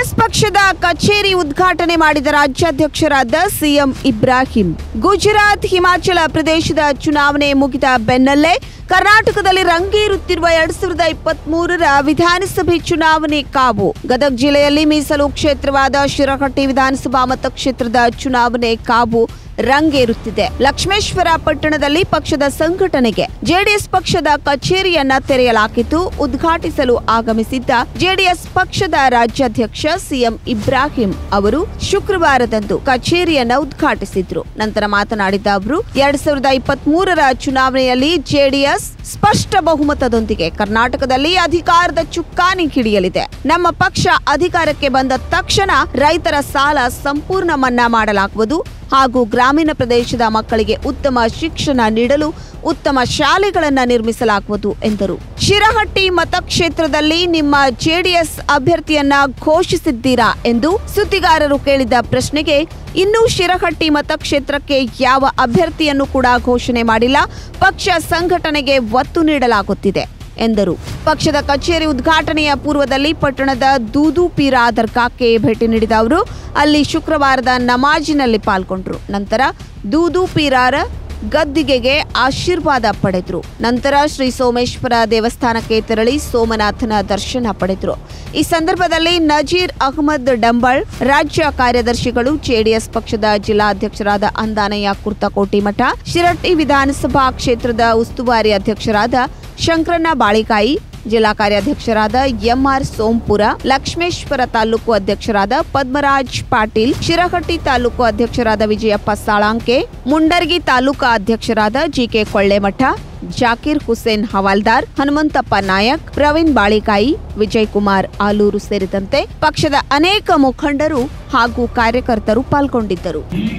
JDS ಪಕ್ಷದ ಕಚೇರಿ ಉದ್ಘಾಟನೆ ಮಾಡಿದ ರಾಜ್ಯಾಧ್ಯಕ್ಷರಾದ ಸಿಎಂ ಇಬ್ರಾಹಿಂ ಗುಜರಾತ್ ಹಿಮಾಚಲ ಪ್ರದೇಶದ ಚುನಾವಣೆ ಮುಗಿದ ಬೆನ್ನಲ್ಲೇ ಕರ್ನಾಟಕದಲ್ಲಿ ರಂಗೇರುತ್ತಿರುವ ಎರಡ್ ಸಾವಿರದ ಇಪ್ಪತ್ತ್ ಮೂರರ ವಿಧಾನಸಭೆ ಚುನಾವಣೆ ಕಾವು ಗದಗ ಜಿಲ್ಲೆಯಲ್ಲಿ ಮೀಸಲು ಕ್ಷೇತ್ರವಾದ ಶಿರಹಟ್ಟಿ ವಿಧಾನಸಭಾ ಮತಕ್ಷೇತ್ರದ ಚುನಾವಣೆ ಕಾವು ರಂಗೇರುತ್ತಿದೆ ಲಕ್ಷ್ಮೇಶ್ವರ ಪಟ್ಟಣದಲ್ಲಿ ಪಕ್ಷದ ಸಂಘಟನೆಗೆ ಜೆಡಿಎಸ್ ಪಕ್ಷದ ಕಚೇರಿಯನ್ನ ತೆರೆಯಲಾಗಿದ್ದು ಉದ್ಘಾಟಿಸಲು ಆಗಮಿಸಿದ್ದ ಜೆಡಿಎಸ್ ಪಕ್ಷದ ರಾಜ್ಯಾಧ್ಯಕ್ಷ ಸಿಎಂ ಇಬ್ರಾಹಿಂ ಅವರು ಶುಕ್ರವಾರದಂದು ಕಚೇರಿಯನ್ನ ಉದ್ಘಾಟಿಸಿದ್ರು ನಂತರ ಮಾತನಾಡಿದ ಅವರು ಎರಡ್ ಸಾವಿರದ ಇಪ್ಪತ್ತ್ ಮೂರರ ಚುನಾವಣೆಯಲ್ಲಿ ಜೆಡಿಎಸ್ ಸ್ಪಷ್ಟ ಬಹುಮತದೊಂದಿಗೆ ಕರ್ನಾಟಕದಲ್ಲಿ ಅಧಿಕಾರದ ಚುಕ್ಕಾಣಿ ಹಿಡಿಯಲಿದೆ ನಮ್ಮ ಪಕ್ಷ ಅಧಿಕಾರಕ್ಕೆ ಬಂದ ತಕ್ಷಣ ರೈತರ ಸಾಲ ಸಂಪೂರ್ಣ ಮನ್ನಾ ಮಾಡಲಾಗುವುದು ಹಾಗೂ ಗ್ರಾಮೀಣ ಪ್ರದೇಶದ ಮಕ್ಕಳಿಗೆ ಉತ್ತಮ ಶಿಕ್ಷಣ ನೀಡಲು ಉತ್ತಮ ಶಾಲೆಗಳನ್ನು ನಿರ್ಮಿಸಲಾಗುವುದು ಎಂದರು ಶಿರಹಟ್ಟಿ ಮತಕ್ಷೇತ್ರದಲ್ಲಿ ನಿಮ್ಮ ಜೆಡಿಎಸ್ ಅಭ್ಯರ್ಥಿಯನ್ನ ಘೋಷಿಸಿದ್ದೀರಾ ಎಂದು ಸುದ್ದಿಗಾರರು ಕೇಳಿದ ಪ್ರಶ್ನೆಗೆ ಇನ್ನೂ ಶಿರಹಟ್ಟಿ ಮತಕ್ಷೇತ್ರಕ್ಕೆ ಯಾವ ಅಭ್ಯರ್ಥಿಯನ್ನು ಕೂಡ ಘೋಷಣೆ ಮಾಡಿಲ್ಲ ಪಕ್ಷ ಸಂಘಟನೆಗೆ ಒತ್ತು ನೀಡಲಾಗುತ್ತಿದೆ ಎಂದರು ಪಕ್ಷದ ಕಚೇರಿ ಉದ್ಘಾಟನೆಯ ಪೂರ್ವದಲ್ಲಿ ಪಟ್ಟಣದ ದೂದು ಪೀರ ದರ್ಗಾಕ್ಕೆ ಭೇಟಿ ನೀಡಿದ ಅವರು ಅಲ್ಲಿ ಶುಕ್ರವಾರದ ನಮಾಜಿನಲ್ಲಿ ಪಾಲ್ಗೊಂಡ್ರು ನಂತರ ದೂದು ಪೀರಾರ ಗದ್ದಿಗೆಗೆ ಆಶೀರ್ವಾದ ಪಡೆದ್ರು ನಂತರ ಶ್ರೀ ಸೋಮೇಶ್ವರ ದೇವಸ್ಥಾನಕ್ಕೆ ತೆರಳಿ ಸೋಮನಾಥನ ದರ್ಶನ ಪಡೆದ್ರು ಈ ಸಂದರ್ಭದಲ್ಲಿ ನಜೀರ್ ಅಹಮದ್ ಡಂಬಳ್ ರಾಜ್ಯ ಕಾರ್ಯದರ್ಶಿಗಳು ಜೆಡಿಎಸ್ ಪಕ್ಷದ ಜಿಲ್ಲಾಧ್ಯಕ್ಷರಾದ ಅಂದಾನಯ್ಯ ಕುರ್ತಕೋಟಿ ಮಠ ಶಿರಟ್ಟಿ ವಿಧಾನಸಭಾ ಕ್ಷೇತ್ರದ ಉಸ್ತುವಾರಿ ಅಧ್ಯಕ್ಷರಾದ ಶಂಕರಣ್ಣ ಬಾಳಿಕಾಯಿ ಜಿಲ್ಲಾ ಕಾರ್ಯಾಧ್ಯಕ್ಷರಾದ ಎಂಆರ್ ಸೋಂಪುರ ಲಕ್ಷ್ಮೇಶ್ವರ ತಾಲೂಕು ಅಧ್ಯಕ್ಷರಾದ ಪದ್ಮರಾಜ್ ಪಾಟೀಲ್ ಶಿರಹಟ್ಟಿ ತಾಲೂಕು ಅಧ್ಯಕ್ಷರಾದ ವಿಜಯಪ್ಪ ಸಾಳಾಂಕೆ ಮುಂಡರ್ಗಿ ತಾಲೂಕಾ ಅಧ್ಯಕ್ಷರಾದ ಜಿಕೆ ಕೊಳ್ಳೆಮಠ ಜಾಕೀರ್ ಹುಸೇನ್ ಹವಾಲ್ದಾರ್ ಹನುಮಂತಪ್ಪ ನಾಯಕ್ ಪ್ರವೀಣ್ ಬಾಳಿಕಾಯಿ ವಿಜಯ್ ಕುಮಾರ್ ಆಲೂರು ಸೇರಿದಂತೆ ಪಕ್ಷದ ಅನೇಕ ಮುಖಂಡರು ಹಾಗೂ ಕಾರ್ಯಕರ್ತರು ಪಾಲ್ಗೊಂಡಿದ್ದರು ಈಗ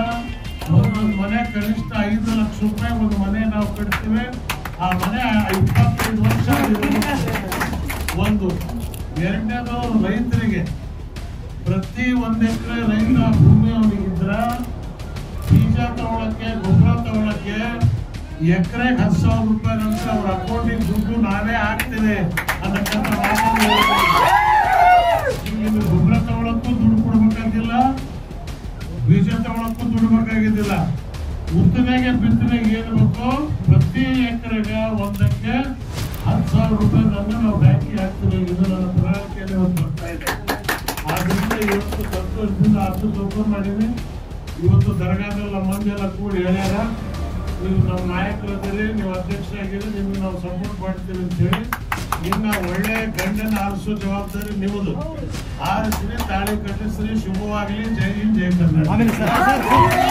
ಒಂದೊಂದು ಮನೆ ಕನಿಷ್ಠ ಐದು ಲಕ್ಷ ರೂಪಾಯಿ ಒಂದು ಮನೆ ನಾವು ಕಟ್ತೀವಿ ಆ ಮನೆ ಇಪ್ಪತ್ತೈದು ವರ್ಷ ಇರ್ಬೇಕು. ಒಂದು ಎರಡನೇದು ರೈತರಿಗೆ ಪ್ರತಿ ಒಂದ್ ಎಕರೆ ರೈತ ಭೂಮಿ ಅವನಿಗಿದ್ರ ಬೀಜ ತಗೊಳಕ್ಕೆ ಗೊಬ್ಬರ ತಗೊಳಕ್ಕೆ ಎಕರೆಗೆ ಹತ್ತು ಸಾವಿರ ರೂಪಾಯಿ ನಂತರ ಅವ್ರ ಅಕೌಂಟಿಗೆ ದುಡ್ಡು ನಾವೇ ಹಾಕ್ತೇವೆ ಅದಕ್ಕಂತ ಮಾತನ್ನು ಹೇಳ್ತೀವಿ. ಈಗ ಗೊಬ್ಬರ ತಗೊಳಕ್ಕೂ ದುಡ್ಡು ಕೊಡ್ಬೇಕಾಗಿಲ್ಲ ಬೀಜ ತಗೊಳಕ್ಕೂ ದುಡ್ಡು ಬೇಕಾಗಿದ್ದಿಲ್ಲ ಉತ್ತನೆಗೆ ಬಿತ್ತನೆಗೆ ಏನು ಬೇಕು ಪ್ರತಿ ಎಕರೆಗೆ ಒಂದಕ್ಕೆ ಹತ್ತು ಸಾವಿರ ರೂಪಾಯಿ ತಂದು ನಾವು ಬ್ಯಾಂಕಿಗೆ ಹಾಕ್ತೀವಿ ಇದು ನನ್ನ ಪ್ರಣಾಳಿಕೆಯಲ್ಲಿ ಒಂದು ಬರ್ತಾ ಇದೆ ಆದ್ರಿಂದ ಇವತ್ತು ಸಂತೋಷದಿಂದ ಹತ್ತು ಓಪನ್ ಮಾಡಿದ್ವಿ ಇವತ್ತು ದರ್ಗಾದಲ್ಲ ಮಂದಿ ಎಲ್ಲ ಕೂಡಿ ಹೇಳ್ಯಾರ ನೀವು ನಮ್ಮ ನಾಯಕರದಿರಿ ನೀವು ಅಧ್ಯಕ್ಷ ಆಗಿರಿ ನಿಮ್ಗೆ ನಾವು ಸಪೋರ್ಟ್ ಮಾಡ್ತೀವಿ ಅಂತ ಹೇಳಿ ಇನ್ನ ಒಳ್ಳೆ ಗಂಡನ ಆರಿಸೋ ಜವಾಬ್ದಾರಿ ನಿಮ್ಮದು ಆರಿಸ್ರಿ ತಾಳಿ ಕಟ್ಟಿಸ್ರಿ ಶುಭವಾಗಲಿ ಜೈ ಹಿಂದ್ ಜೈ ಕರ್ನಾಟಕ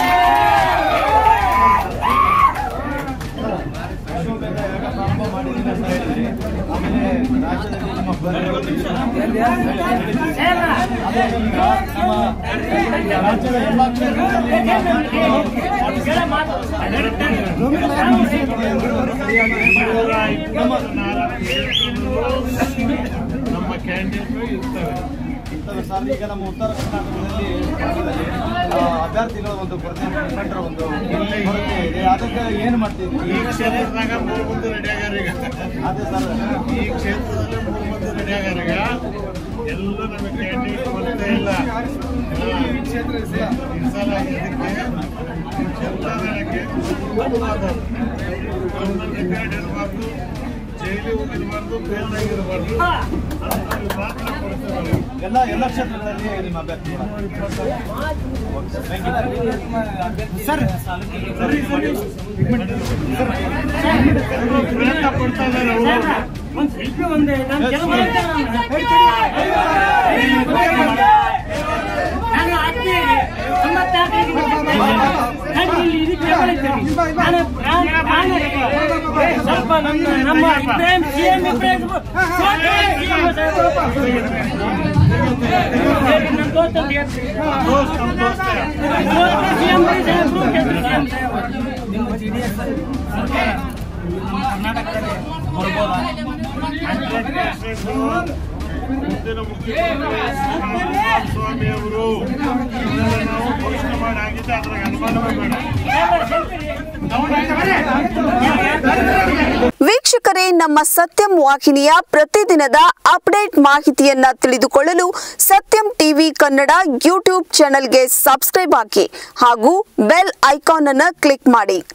ನೂರ ಇಪ್ಪತ್ನಾಲ್ಕು ಕ್ಷೇತ್ರಗಳು ನಮ್ಮ ಕ್ಯಾಂಡಿಡೇಟ್ ಇರ್ತವೆ ಇರ್ತವೆ ಸರ್ ಈಗ ನಮ್ಮ ಉತ್ತರ ಕರ್ನಾಟಕದಲ್ಲಿ ಭಾಗದಲ್ಲಿ, ಆ, ಅಭ್ಯರ್ಥಿಗಳ ಒಂದು ಕೊರತೆ ಮುಖಂಡರ ಒಂದು ಕೊರತೆ ಇದೆ ಅದಕ್ಕೆ ಏನು ಮಾಡ್ತೀವಿ ಈ ಕ್ಷೇತ್ರದಾಗ ಮೂರು ಮಂದಿ ರೆಡಿ ಆಗ್ಯಾರ ಈಗ ಅದೇ ಸರ್ ಈ ಕ್ಷೇತ್ರದಲ್ಲಿ ಮೂರು ಮಂದಿ ರೆಡಿ ಆಗ್ಯಾರ ಈಗ ಎಲ್ಲ ನಮಗೆ ಕ್ಯಾಂಡಿಡೇಟ್ ಗೊತ್ತೇ ಇಲ್ಲ ಈ ಸಲ ಇದಕ್ಕೆ ಜನತಾದಳಕ್ಕೆ ಧನ್ಯವಾದ. ನಮ್ಮಲ್ಲಿ ರೆಕಾರ್ಡ್ ಇರಬಾರ್ದು ಜೈಲಿಗೆ ಹೋಗಿರಬಾರ್ದು ಫೇಲ್ ಆಗಿರಬಾರ್ದು ಅಂತಲ್ಲಿ ಮಾತ್ರ ಕೊಡ್ತೇವೆ ಎಲ್ಲ ಎಲ್ಲ ಕ್ಷೇತ್ರಗಳಲ್ಲಿ ನಿಮ್ಮ ಅಭ್ಯರ್ಥಿ ಸರ್ ಎಲ್ಲರೂ ಪ್ರಯತ್ನ ಪಡ್ತಾ ಇದ್ದಾರೆ ಅವರು ಒಂದ್ ಸೆಲ್ಫಿ ಒಂದೇ ನಾನು ಕೆಲವು ನಾನು ಆತ್ಮೀಯ ತೊಂಬತ್ತಾರರಿಗೆ ನಾನು ಇಲ್ಲಿ ಇದಕ್ಕೆ ಬೆಂಬಲಿಸ್ತೇನೆ. ನಾನು ಪ್ರಾಣ ಪ್ರಾಣ ಸ್ವಲ್ಪ ನಮ್ಮ ನಮ್ಮ ಇಬ್ರಾಹಿಂ ಸಿಎಂ ಇಬ್ರಾಹಿಂ ನಮ್ಮ ದೋಸ್ತ ಅಂತ ಹೇಳ್ತೀನಿ. ದೋಸ್ತ್ ನಮ್ಮ ದೋಸ್ತೆ. ದೋಸ್ತ ಸಿಎಂ ಸಾಹೇಬ್ರು ಗೆದ್ರು ಸಿಎಂ ಸಾಹೇಬ್ರು. ನಿಮ್ಮ ಜೆ ಡಿ ಎಸ್ ಸರ್ಕಾರ ನಮ್ಮ ಕರ್ನಾಟಕದಲ್ಲಿ ಬರ್ಬೋದಾ ಮುಂದಿನ ಮುಖ್ಯಮಂತ್ರಿ ಸ್ವಾಮಿ ಅವರು ನಾವು ಘೋಷಣೆ ಮಾಡಿ ಆಗಿದ್ದೆ ಅದ್ರಾಗ ಅನುಮಾನವೇ ಬೇಡ ವಿ ವೀಕ್ಷಕರೇ ನಮ್ಮ ಸತ್ಯಂ ವಾಹಿನಿಯ ಪ್ರತಿದಿನದ ಅಪ್ಡೇಟ್ ಮಾಹಿತಿಯನ್ನ ತಿಳಿದುಕೊಳ್ಳಲು ಸತ್ಯಂ ಟಿವಿ ಕನ್ನಡ ಯೂಟ್ಯೂಬ್ ಚಾನೆಲ್ಗೆ ಸಬ್ಸ್ಕ್ರೈಬ್ ಹಾಕಿ ಹಾಗೂ ಬೆಲ್ ಐಕಾನ್ ಅನ್ನು ಕ್ಲಿಕ್ ಮಾಡಿ